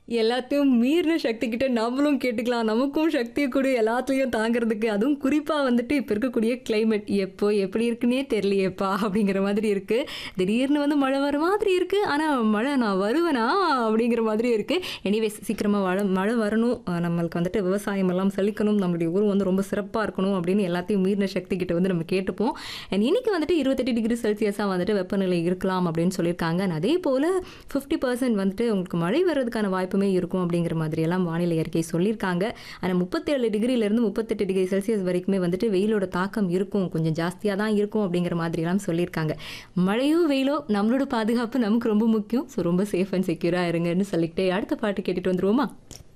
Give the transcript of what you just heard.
எல்லாத்தையும் மீறின சக்தி கிட்ட நம்மளும் கேட்டுக்கலாம் நமக்கும் சக்தி கொடு எல்லாத்துலேயும் தாங்கிறதுக்கு அதுவும் குறிப்பாக வந்துட்டு இப்போ இருக்கக்கூடிய climate எப்போ எப்படி இருக்குன்னே தெரியலையேப்பா அப்படிங்கிற மாதிரி இருக்குது திடீர்னு வந்து மழை வர மாதிரி இருக்குது ஆனால் மழை நான் வருவேனா அப்படிங்கிற மாதிரி இருக்குது எனிவேஸ் சீக்கிரமாக மழை மழை வரணும் அஹ் நம்மளுக்கு வந்துட்டு விவசாயம் எல்லாம் செழிக்கணும் நம்மளுடைய ஊர் வந்து ரொம்ப சிறப்பாக இருக்கணும் அப்படின்னு எல்லாத்தையும் மீறின சக்தி கிட்ட வந்து நம்ம கேட்டுப்போம் அண்ட் இன்னைக்கு வந்துட்டு இருபத்தெட்டு டிகிரி செல்சியஸாக வந்துட்டு வெப்பநிலை இருக்கலாம் அப்படின்னு சொல்லியிருக்காங்க and அதே போல் ஃபிஃப்டி பர்சன்ட் வந்துட்டு உங்களுக்கு மழை வர்றதுக்கான வாய்ப்புமே இருக்கும் அப்படிங்கிற மாதிரி எல்லாம் வானிலை அறிக்கை சொல்லியிருக்காங்க ஆனால் முப்பத்தேழு டிகிரிலேருந்து முப்பத்தெட்டு டிகிரி செல்சியஸ் வரைக்குமே வந்துட்டு வெயிலோட தாக்கம் இருக்கும் கொஞ்சம் ஜாஸ்தியாக தான் இருக்கும் அப்படிங்கிற மாதிரி எல்லாம் சொல்லியிருக்காங்க மழையோ வெயிலோ நம்மளோட பாதுகாப்பு நமக்கு ரொம்ப முக்கியம் ஸோ ரொம்ப சேஃப் அண்ட் செக்யூராக இருங்கன்னு சொல்லிக்கிட்டே அடுத்த பாட்டு கேட்டுட்டு வந்துருவோமா